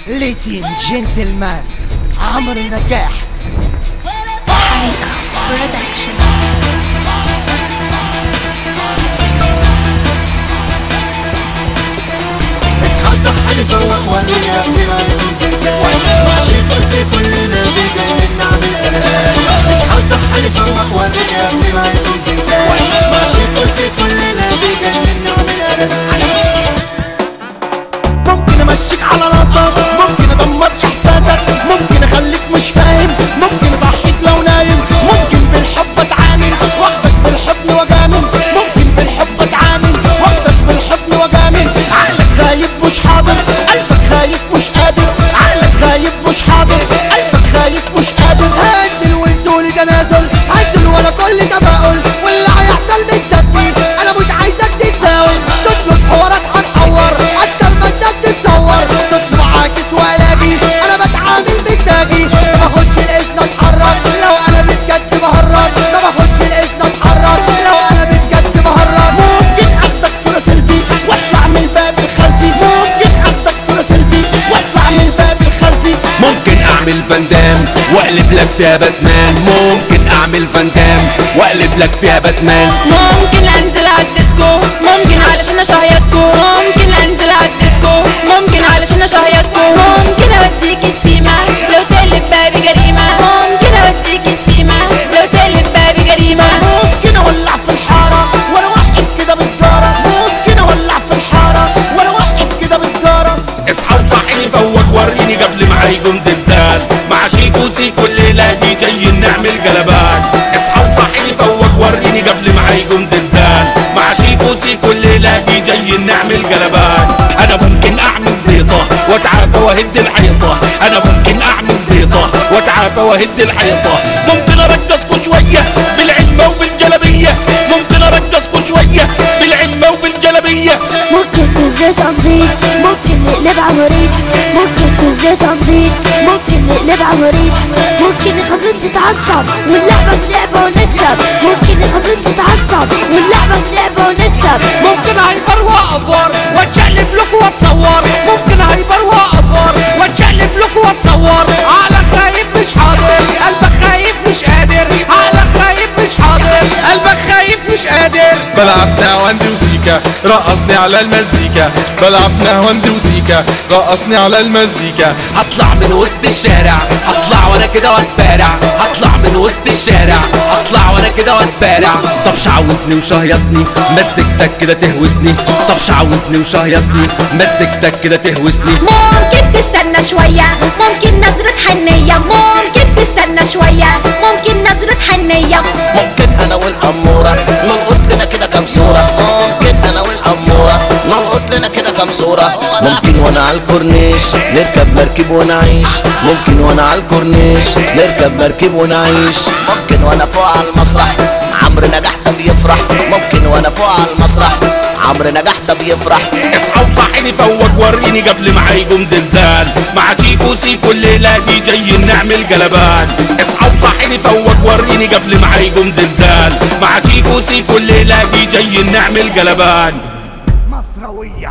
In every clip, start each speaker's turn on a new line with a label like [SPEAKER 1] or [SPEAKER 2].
[SPEAKER 1] ليدين جنتلمان عمرو نجاح
[SPEAKER 2] حريقة برودكشن
[SPEAKER 3] اصحى صح نفوق ورينا قبل ما يقوم زلزال ماشي قصي كلنا بداية نعمل قلقان اصحى صح نفوق ورينا قبل ما يقوم زلزال ماشي قصي كلنا بداية نعمل قلقان ممكن امشيك على راسك ممكن ادمر احساسك ممكن اخليك مش فاهم ممكن اصحيك لو نايم ممكن بالحب اتعامل واخدك بالحضن واجامل ممكن بالحب اتعامل واخدك بالحضن واجامل عقلك غايب مش حاضر قلبك خايف مش قادر عقلك غايب مش حاضر قلبك خايف مش قادر هنزل ونزول تنازل هنزل ولا كل تفاؤل واللي هيحصل بالسبب انا مش عايزك تتساوي تطلب حوارات هنحور اكتر ما انت بتتصور تطلب عاكس ولاجي انا بتعامل بالتاجي ما باخدش الاذن اتحرك لو انا بجد بهرج ما باخدش الاذن اتحرك لو انا بجد بهرج ممكن اخدك صورة سيلفي واطلع من الباب الخلفي ممكن اخدك صورة سيلفي واطلع من الباب الخلفي
[SPEAKER 4] ممكن اعمل فاندام واقلب لك فيها باتمان ممكن اعمل فاندام واقلب لك فيها باتمان
[SPEAKER 5] ممكن انزل على الديسكو ممكن علشان اشهيصكو ممكن انزل على الديسكو ممكن علشان اشهيصكو ممكن اوديك السيما لو تقلب بابي جريمة ممكن اوديك السيما لو تقلب بابي جريمة
[SPEAKER 3] ممكن اولع في الحارة وانا واقف كده بسجارة ممكن اولع في الحارة وانا واقف كده بسجارة
[SPEAKER 4] اصحى وصحيني فوق وريني قبل ما هيقوم زلزال مع شيكو سيكو الليلة دي جاي نعمل قلبان اصحى وصحيني فوق وريني قبل ما هيقوم زلزال مع شيكو سيكو الليلة دي جاي نعمل قلبان انا ممكن اعمل زيطة واتعافى واهد الحيطة انا ممكن اعمل زيطة واتعافى واهد الحيطة ممكن ارقصكوا شوية بالعمة وبالجلبية ممكن ارقصكوا شوية بالعمة وبالجلبية
[SPEAKER 2] ممكن كوزة تنظيف ممكن نقلب عمريض ممكن كوزة تنظيف ممكن نقلب عمريض ممكن نخليك تتعصب واللعبة في لعبة ونكسب ممكن نخليك تتعصب واللعبة في لعبة ونكسب
[SPEAKER 6] ممكن هايبر واقفر واتشقلب لك واتصور ممكن هايبر واقفر واتشقلب لك واتصور عقلك خايب مش حاضر قلبك خايف مش قادر عقلك خايب مش حاضر قلبك خايف مش قادر
[SPEAKER 7] بلعب نهواندي وسيكا رقصني على المزيكا بلعب نهواندي وسيكا رقصني على المزيكا
[SPEAKER 4] هطلع من وسط الشارع هطلع وانا كده واتبارع هطلع من وسط الشارع هطلع وانا كده واتبارع طب شعوذني وشهيصني مسكتك كده تهوسني طب شعوذني وشهيصني مسكتك كده تهوسني
[SPEAKER 5] ممكن تستنى شوية ممكن نظرة حنية ممكن تستنى شوية ممكن نظرة حنية
[SPEAKER 3] ممكن انا والامورة نلقط لنا كده كام صورة ممكن انا والامورة نلقط لنا كده كام صورة ممكن وانا على الكورنيش نركب مركب ونعيش ممكن وانا على الكورنيش نركب مركب ونعيش ممكن وانا فوق على المسرح عمرو نجاح ده بيفرح ممكن وانا فوق على المسرح عمرو نجاح ده بيفرح
[SPEAKER 4] اصحى وصحيني فوق وريني قبل ما هيقوم زلزال مع شيكو سيكو الليلة دي جاي نعمل قلبان اصحى وصحيني فوق وريني قبل ما هيقوم زلزال مع شيكو سيكو الليلة دي جاي نعمل قلبان
[SPEAKER 1] مصروية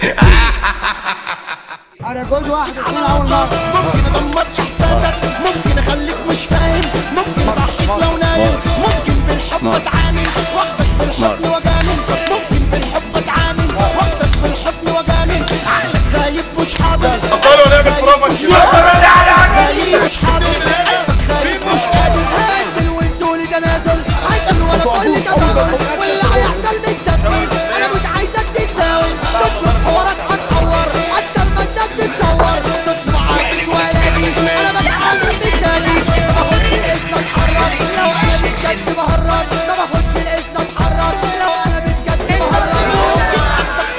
[SPEAKER 1] انا كل واحد يقول اول مرة
[SPEAKER 3] ممكن ادمر احساسك ممكن اخليك مش فاهم ممكن اصحيك لو نايم ممكن بالحب اتعامل واخدك بالحضن واجامل ممكن بالحب اتعامل واخدك بالحضن واجامل عقلك غايب مش حاضر
[SPEAKER 7] قالوا نعمل بروفا
[SPEAKER 3] غايب مش حاضر قلبك خايف مش قادر هنزل ونزول تنازل هنزل ولا كل تفاؤل واللي هيحصل بالسبب انا مش عايزك تتساوي تطلب حوارات هتحور اكتر ما انت بتتصور تطلب عاكس ولاجي انا بتعامل بالتالي ما باخدش الاذن اتحرك لو انا بجد بهرج ما باخدش الاذن اتحرك لو انا بجد بهرج ممكن اخدك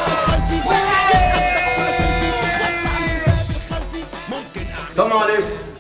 [SPEAKER 3] صورة سيلفي واطلع من الباب الخلفي ممكن اخدك صورة سيلفي واطلع من الباب الخلفي
[SPEAKER 7] السلام عليكم